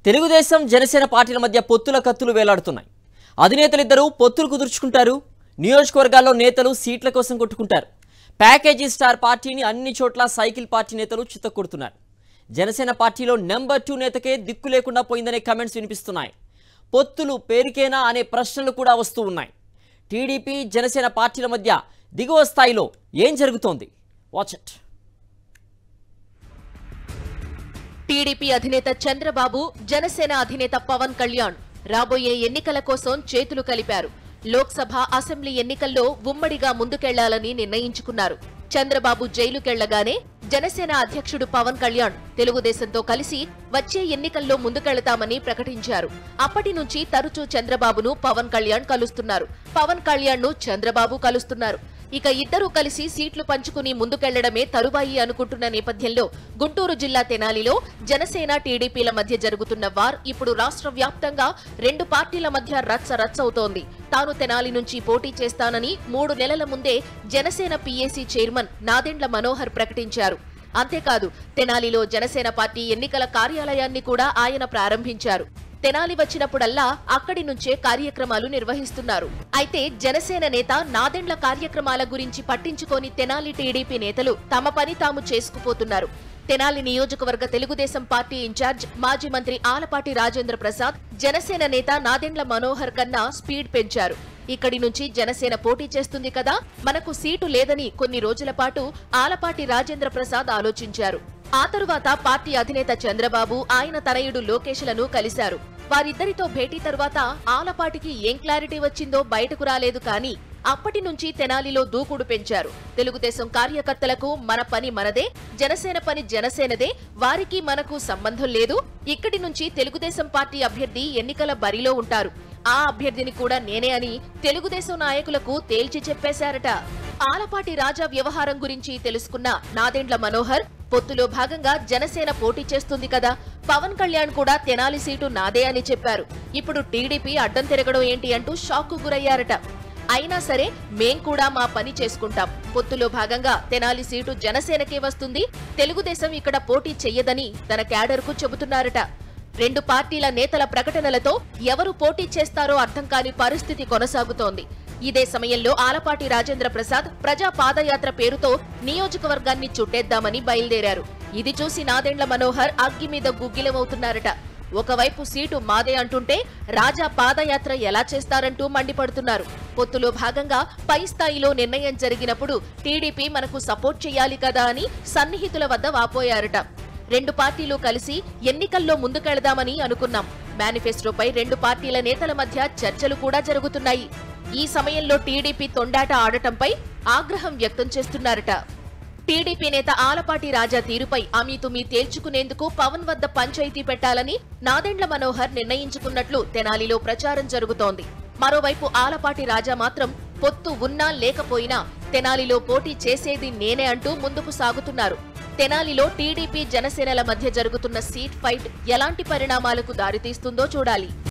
తెలుగుదేశం జనసేన పార్టీల మధ్య పొత్తుల కత్తులు వేలాడుతున్నాయి అధినేతలిద్దరూ పొత్తులు కుదుర్చుకుంటారు నియోజకవర్గాల్లో నేతలు సీట్ల కోసం కొట్టుకుంటారు ప్యాకేజీ స్టార్ పార్టీని అన్ని చోట్ల సైకిల్ పార్టీ నేతలు చిత్తకొడుతున్నారు జనసేన పార్టీలో నెంబర్ టూ నేతకే దిక్కు లేకుండా పోయిందనే కమెంట్స్ వినిపిస్తున్నాయి పొత్తులు పేరుకేనా అనే ప్రశ్నలు కూడా వస్తూ ఉన్నాయి టీడీపీ జనసేన పార్టీల మధ్య దిగువ స్థాయిలో ఏం జరుగుతోంది వాచ్ ఇట్ టీడీపీ అధినేత చంద్రబాబు జనసేన అధినేత పవన్ కళ్యాణ్ రాబోయే ఎన్నికల కోసం చేతులు కలిపారు లోక్సభ అసెంబ్లీ ఎన్నికల్లో ఉమ్మడిగా ముందుకెళ్లాలని నిర్ణయించుకున్నారు చంద్రబాబు జైలుకెళ్లగానే జనసేన అధ్యక్షుడు పవన్ కళ్యాణ్ తెలుగుదేశంతో కలిసి వచ్చే ఎన్నికల్లో ముందుకెళతామని ప్రకటించారు అప్పటి నుంచి తరచూ చంద్రబాబును పవన్ కళ్యాణ్ కలుస్తున్నారు పవన్ కళ్యాణ్ ను చంద్రబాబు కలుస్తున్నారు ఇక ఇద్దరూ కలిసి సీట్లు పంచుకుని ముందుకెళ్లడమే తరువాయి అనుకుంటున్న నేపథ్యంలో గుంటూరు జిల్లా తెనాలిలో జనసేన టీడీపీల మధ్య జరుగుతున్న వార్ ఇప్పుడు రాష్ట్ర వ్యాప్తంగా రెండు పార్టీల మధ్య రచ్చ రచ్చవుతోంది తాను తెనాలి నుంచి పోటీ చేస్తానని మూడు నెలల ముందే జనసేన పీఏసీ చైర్మన్ నాదెండ్ల మనోహర్ ప్రకటించారు అంతేకాదు తెనాలిలో జనసేన పార్టీ ఎన్నికల కార్యాలయాన్ని కూడా ఆయన ప్రారంభించారు తెనాలి వచ్చినప్పుడల్లా అక్కడి నుంచే కార్యక్రమాలు నిర్వహిస్తున్నారు అయితే జనసేన నేత నాదెండ్ల కార్యక్రమాల గురించి పట్టించుకోని తెనాలి టీడీపీ నేతలు తమ పని తాము చేసుకుపోతున్నారు తెనాలి నియోజకవర్గ తెలుగుదేశం పార్టీ ఇన్ఛార్జ్ మాజీ మంత్రి ఆలపాటి రాజేంద్ర ప్రసాద్ జనసేన నేత నాదెండ్ల మనోహర్ కన్నా స్పీడ్ పెంచారు ఇక్కడి నుంచి జనసేన పోటీ చేస్తుంది కదా మనకు సీటు లేదని కొన్ని రోజుల పాటు ఆలపాటి రాజేంద్ర ప్రసాద్ ఆలోచించారు ఆ తరువాత పార్టీ అధినేత చంద్రబాబు ఆయన తనయుడు లోకేష్లను కలిశారు వారిద్దరితో భేటీ తరువాత ఆలపాటికి ఏం క్లారిటీ వచ్చిందో బయటకు రాలేదు కానీ అప్పటి నుంచి తెనాలిలో దూకుడు పెంచారు తెలుగుదేశం కార్యకర్తలకు మన పని మనదే జనసేన పని జనసేనదే వారికి మనకు సంబంధం లేదు ఇక్కడి నుంచి తెలుగుదేశం పార్టీ అభ్యర్థి ఎన్నికల బరిలో ఉంటారు ఆ అభ్యర్థిని కూడా నేనే అని తెలుగుదేశం నాయకులకు తేల్చి చెప్పేశారట ఆలపాటి రాజా వ్యవహారం గురించి తెలుసుకున్న నాదెండ్ల మనోహర్ పొత్తులో భాగంగా జనసేన పోటీ చేస్తుంది కదా పవన్ కళ్యాణ్ కూడా తెనాలి సీటు నాదే అని చెప్పారు ఇప్పుడు టీడీపీ అడ్డం తిరగడం ఏంటి అంటూ షాక్కు గురయ్యారట అయినా సరే మేం కూడా మా పని చేసుకుంటాం పొత్తులో భాగంగా తెనాలి సీటు జనసేనకే వస్తుంది తెలుగుదేశం ఇక్కడ పోటీ చెయ్యదని తన క్యాడర్కు చెబుతున్నారట రెండు పార్టీల నేతల ప్రకటనలతో ఎవరు పోటీ చేస్తారో అర్థం కాని పరిస్థితి కొనసాగుతోంది ఇదే సమయంలో ఆలపాటి రాజేంద్ర ప్రసాద్ ప్రజా పాదయాత్ర పేరుతో నియోజకవర్గాన్ని చుట్టేద్దామని బయలుదేరారు ఇది చూసి నాదెండ్ల మనోహర్ అగ్గి మీద గుగ్గిలమవుతున్నారట ఒకవైపు సీటు మాదే అంటుంటే రాజా పాదయాత్ర ఎలా చేస్తారంటూ మండిపడుతున్నారు పొత్తులో భాగంగా పై స్థాయిలో నిర్ణయం జరిగినప్పుడు టీడీపీ మనకు సపోర్ట్ చేయాలి కదా అని సన్నిహితుల వద్ద వాపోయారట రెండు పార్టీలు కలిసి ఎన్నికల్లో ముందుకెళదామని అనుకున్నాం మేనిఫెస్టోపై రెండు పార్టీల నేతల మధ్య చర్చలు కూడా జరుగుతున్నాయి ఈ సమయంలో టీడీపీ తొండాట ఆడటంపై ఆగ్రహం వ్యక్తం చేస్తున్నారట టీడీపీ నేత ఆలపాటి రాజా తీరుపై అమీతుమీ తేల్చుకునేందుకు పవన్ వద్ద పంచాయతీ పెట్టాలని నాదెండ్ల మనోహర్ నిర్ణయించుకున్నట్లు తెనాలిలో ప్రచారం జరుగుతోంది మరోవైపు ఆలపాటి రాజా మాత్రం పొత్తు ఉన్నా లేకపోయినా తెనాలిలో పోటీ చేసేది నేనే అంటూ ముందుకు సాగుతున్నారు తెనాలిలో టీడీపీ జనసేనల మధ్య జరుగుతున్న సీట్ ఫైట్ ఎలాంటి పరిణామాలకు దారితీస్తుందో చూడాలి